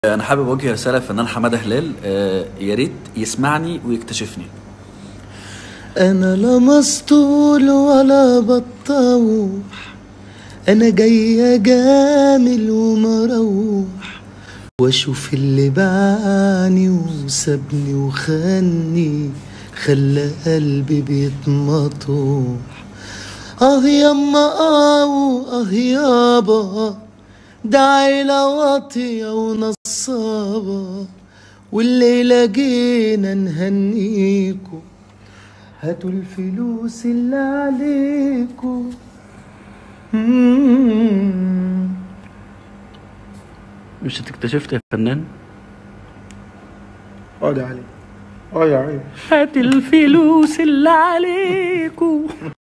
انا حابب اوجه رساله للفنان حماده هلال آه، يا ريت يسمعني ويكتشفني انا لا مسطول ولا بطوح انا جاي جامل ومروح واشوف اللي باعني وسابني وخاني خلى قلبي بيتمطوح اه يما اه اه يابا ده عيلة واطية ونصابة والليلة جينا نهنيكوا هاتوا الفلوس اللي عليكوا مم. مش هتكتشفت يا فنان اه يا علي اه يا علي هات الفلوس اللي عليكو